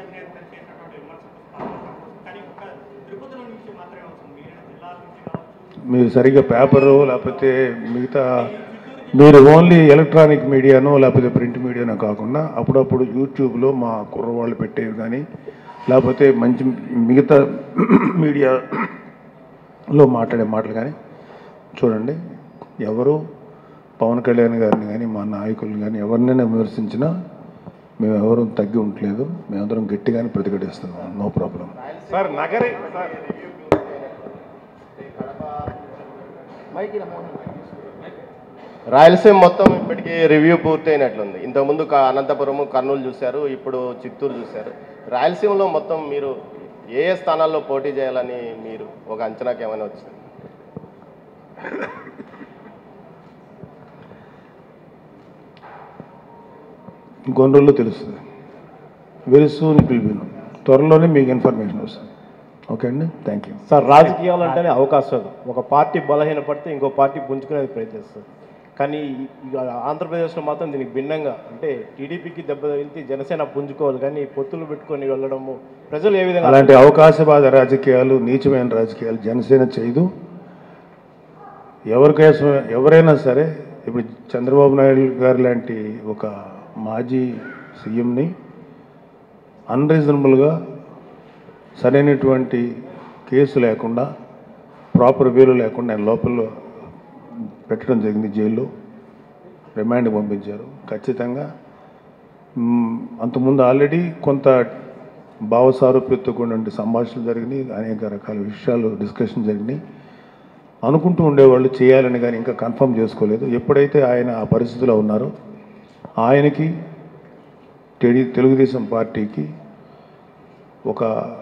అధినేత పై చేసినటువంటి విమర్శకు స్పందన కానీ ఒక తిరుపతిలో నుంచి మాత్రమే వస్తుంది మీరు జిల్లాల నుంచి కావచ్చు మీరు సరిగ్గా పేపరు లేకపోతే మిగతా మీరు ఓన్లీ ఎలక్ట్రానిక్ మీడియానో లేకపోతే ప్రింట్ మీడియానో కాకుండా అప్పుడప్పుడు యూట్యూబ్లో మా కుర్రవాళ్ళు పెట్టేవి కానీ లేకపోతే మంచి మిగతా మీడియాలో మాట్లాడే మాటలు కానీ చూడండి ఎవరు పవన్ కళ్యాణ్ గారిని కానీ మా నాయకుల్ని కానీ ఎవరినైనా విమర్శించినా మేము ఎవరు తగ్గి ఉండట్లేదు మేమందరం గట్టిగానే ప్రతిఘటిస్తున్నాం no problem sir Nagari sir Rayalaseema మొత్తం ఇప్పటికీ రివ్యూ పూర్తయినట్లుంది ఇంతకుముందు క- అనంతపురం కర్నూలు చూశారు ఇప్పుడు చిత్తూరు చూశారు రాయలసీమలో మొత్తం మీరు ఏ ఏ స్థానాల్లో పోటీ చేయాలని మీరు ఒక అంచనాకి ఏమైనా వచ్చింది ఇంకొన్ని రోజుల్లో తెలుస్తుంది very soon it will be త్వరలోనే మీకు ఇన్ఫర్మేషన్ వస్తుంది ఓకే అండి థ్యాంక్ యూ సార్ రాజకీయాలు అంటేనే అవకాశం ఒక పార్టీ బలహీనపడితే ఇంకో పార్టీ పుంజుకునేది ప్రయత్నిస్తుంది కానీ ఇక ఆంధ్రప్రదేశ్లో మాత్రం దీనికి భిన్నంగా అంటే టీడీపీకి దెబ్బ తగిలితే జనసేన పుంజుకోవాలి కానీ పొత్తులు పెట్టుకొని వెళ్ళడము ప్రజలు ఏ విధంగా అలాంటి అవకాశవాద రాజకీయాలు నీచమైన రాజకీయాలు జనసేన చేయదు ఎవరికేసం ఎవరైనా సరే ఇప్పుడు చంద్రబాబు నాయుడు గారు లాంటి ఒక మాజీ సీఎంని అన్రీజనబుల్గా సరైనటువంటి కేసు లేకుండా ప్రాపర్ వేలు లేకుండా ఆయన లోపల పెట్టడం జరిగింది జైల్లో రిమాండ్ పంపించారు ఖచ్చితంగా మ్, అంతకుముందు ఆల్రెడీ కొంత భావసారూప్యతతో కూడిన సంభాషణలు జరిగినాయి అనేక రకాల విషయాలు డిస్కషన్ జరిగినాయి అనుకుంటూ ఉండేవాళ్ళు చేయాలని కానీ ఇంకా కన్ఫర్మ్ చేసుకోలేదు ఎప్పుడైతే ఆయన ఆ పరిస్థితిలో ఉన్నారో ఆయనకి టెడి తెలుగుదేశం పార్టీకి ఒక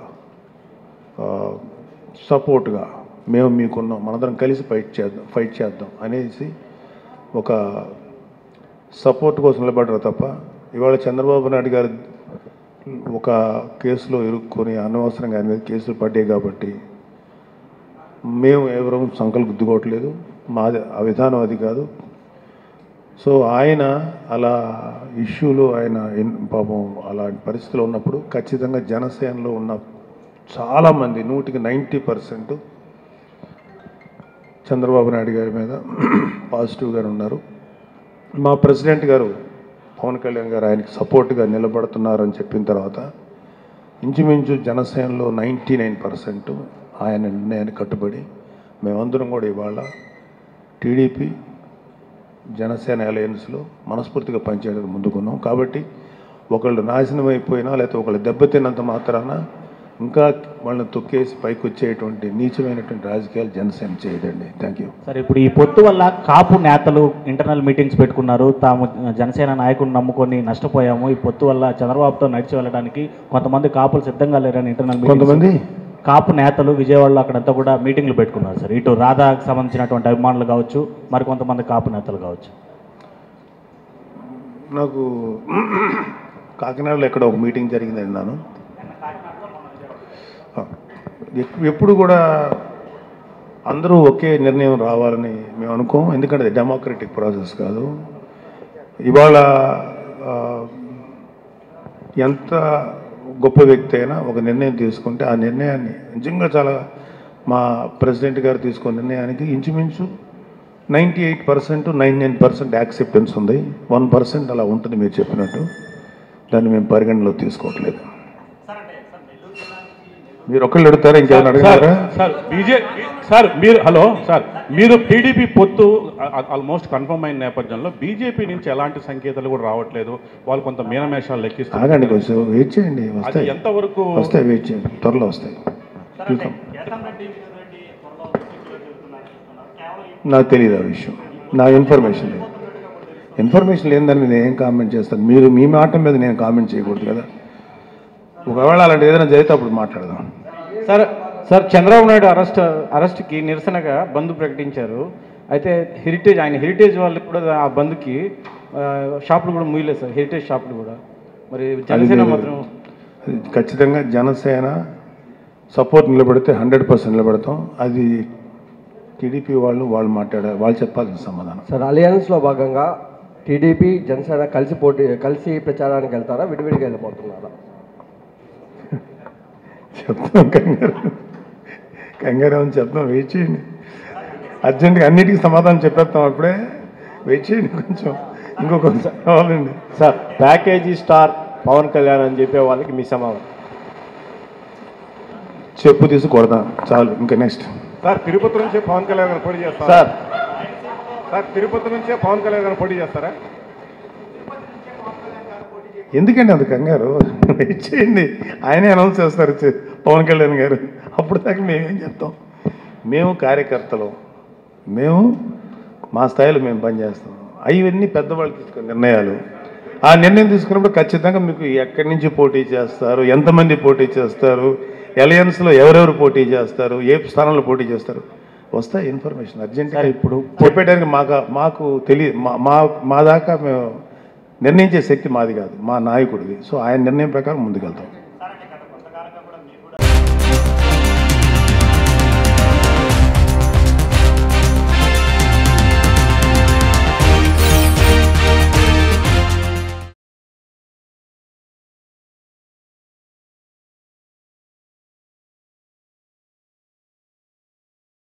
సపోర్ట్గా మేము మీకున్నాం మనందరం కలిసి ఫైట్ చేద్దాం ఫైట్ చేద్దాం అనేసి ఒక సపోర్ట్ కోసం నిలబడరు తప్ప ఇవాళ చంద్రబాబు నాయుడు గారు ఒక కేసులో ఇరుక్కొని అనవసరంగా ఆయన మీద కేసులు పడ్డాయి కాబట్టి మేము ఎవరూ సంకల్ప గుద్దుకోవట్లేదు మాది ఆ విధానం అది కాదు సో ఆయన అలా ఇష్యూలో ఆయన ఎన్- పాపం అలాంటి పరిస్థితిలో ఉన్నప్పుడు ఖచ్చితంగా జనసేనలో ఉన్న చాలామంది నూటికి నైంటీ పర్సెంట్ చంద్రబాబు నాయుడు గారి మీద పాజిటివ్గానే ఉన్నారు మా ప్రెసిడెంట్ గారు పవన్ కళ్యాణ్ గారు ఆయనకి సపోర్ట్గా నిలబడుతున్నారని చెప్పిన తర్వాత ఇంచుమించు జనసేనలో నైంటీ నైన్ పర్సెంట్ ఆయన నిర్ణయానికి కట్టుబడి మేమందరం కూడా ఇవాళ టీడీపీ జనసేన అలయన్స్లో మనస్ఫూర్తిగా పనిచేయడానికి ముందుకున్నాం కాబట్టి ఒకళ్ళు నాశనం అయిపోయినా లేకపోతే ఒకళ్ళు దెబ్బతిన్నంత మాత్రాన ఇంకా వాళ్ళని తొక్కేసి పైకి వచ్చేటువంటి నీచమైనటువంటి రాజకీయాలు జనసేన చేయదండి థ్యాంక్ యూ సరే ఇప్పుడు ఈ పొత్తు వల్ల కాపు నేతలు ఇంటర్నల్ మీటింగ్స్ పెట్టుకున్నారు తాము జనసేన నాయకుడిని నమ్ముకొని నష్టపోయాము ఈ పొత్తు వల్ల చంద్రబాబుతో నడిచి వెళ్ళడానికి కొంతమంది కాపులు సిద్ధంగా లేరని ఇంటర్నల్ మీటింగ్స్ కొంతమంది కాపు నేతలు విజయవాడలో అక్కడంతా కూడా మీటింగ్లు పెట్టుకున్నారు సార్ ఇటు రాధాకు సంబంధించినటువంటి అభిమానులు కావచ్చు మరి కొంతమంది కాపు నేతలు కావచ్చు నాకు కాకినాడలో ఎక్కడ ఒక మీటింగ్ జరిగిందని నాను ఎప్పుడు కూడా అందరూ ఒకే నిర్ణయం రావాలని మేము అనుకోం ఎందుకంటే అది డెమోక్రటిక్ ప్రాసెస్ కాదు ఇవాళ ఆ, ఎంత గొప్ప వ్యక్తి అయినా ఒక నిర్ణయం తీసుకుంటే ఆ నిర్ణయాన్ని నిజంగా చాలా మా ప్రెసిడెంట్ గారు తీసుకున్న నిర్ణయానికి ఇంచుమించు ninety eight percent nine nine percent acceptance ఉంది వన్ పర్సెంట్ అలా ఉంటుంది మీరు చెప్పినట్టు దాన్ని మేము పరిగణలో తీసుకోవట్లేదు మీరు ఒకళ్ళు అడుగుతారా ఇంకేమైనా సార్ అడగతారా సార్ బీజేపీ సార్ మీరు హలో సార్ మీరు టీడీపీ పొత్తు ఆల్మోస్ట్ కన్ఫర్మ్ అయిన నేపథ్యంలో బీజేపీ నుంచి ఎలాంటి సంకేతాలు కూడా రావట్లేదు వాళ్ళు కొంత మీనమేషాలు ఆగండి లెక్కిస్తారు కొంచెం వెయిట్ చేయండి అది వస్తాయి ఎంతవరకు వస్తాయి వెయిట్ చేయండి త్వరలో వస్తాయి చూద్దాం కేతం రెడ్డి విజయ్ రెడ్డి త్వరలో వైసీపీలో చేరుతున్నారు చెప్తున్నారు. కేవలం ఈ నాకు తెలియదు ఆ విషయం నా ఇన్ఫర్మేషన్ లేదు ఇన్ఫర్మేషన్ లేని దాని మీద నేను ఏం కామెంట్ చేస్తాను మీరు మీ మాట మీద నేను కామెంట్ చేయకూడదు కదా ఒకవేళ అలాంటి ఏదైనా జరిగితే అప్పుడు మాట్లాడదాం sir sir Chandrababu Naidu arrest అరెస్ట్కి నిరసనగా బంద్ ప్రకటించారు అయితే హెరిటేజ్ ఆయన హెరిటేజ్ వాళ్ళు కూడా ఆ బంద్కి ఆ, షాపులు కూడా ముయ్యలేదు సార్ హెరిటేజ్ షాపులు కూడా మరి జనసేన అది- మాత్రం అది ఖచ్చితంగా జనసేన సపోర్ట్ నిలబడితే హండ్రెడ్ పర్సెంట్ నిలబడతాం అది టీడీపీ వాళ్ళు వాళ్ళు మాట్లాడారు వాళ్ళు చెప్పాల్సిన సమాధానం సార్ అలయన్స్లో భాగంగా టీడీపీ జనసేన కలిసి పోటీ కలిసి ప్రచారానికి వెళ్తారా విడివిడిగా వెళ్ళిపోతున్నారా చెప్తాం కంగారు కంగారు ఏమని చెప్తాం వెయిట్ చేయండి అర్జెంటుగా అన్నిటికీ సమాధానం చెప్పేస్తాం అప్పుడే వెయిట్ చేయండి కొంచెం ఇంకో కొంచెం కావాలండి sir package star Pawan Kalyan అని చెప్పే వాళ్ళకి మీ సమాధానం చెప్పు తీసి కొడదాం చాలు ఇంకా నెక్స్ట్ సార్ తిరుపతి నుంచే పవన్ కళ్యాణ్ గారు పోటీ చేస్తారా సార్ సార్ తిరుపతి నుంచే పవన్ కళ్యాణ్ గారు పోటీ చేస్తారా ఎందుకండి అంత కంగారు వెయిట్ చేయండి ఆయనే అనౌన్స్ చేస్తారు చే- పవన్ కళ్యాణ్ గారు అప్పుడు దాకా మేమేం చెప్తాం మేము కార్యకర్తలు మేము మా స్థాయిలో మేము పనిచేస్తాం అవన్నీ పెద్దవాళ్ళు తీసుకున్న నిర్ణయాలు ఆ నిర్ణయం తీసుకున్నప్పుడు ఖచ్చితంగా మీకు ఎక్కడి నుంచి పోటీ చేస్తారు ఎంతమంది పోటీ చేస్తారు అలయన్స్లో ఎవరెవరు పోటీ చేస్తారు ఏ స్థానంలో పోటీ చేస్తారు వస్తాయి ఇన్ఫర్మేషన్ అర్జెంట్ సార్, ఇప్పుడు చెప్పేటానికి మాకు మాకు తెలియ మా- మా మా దాకా మేము నిర్ణయించే శక్తి మాది కాదు మా నాయకుడిది సో ఆయన నిర్ణయం ప్రకారం ముందుకెళ్తాం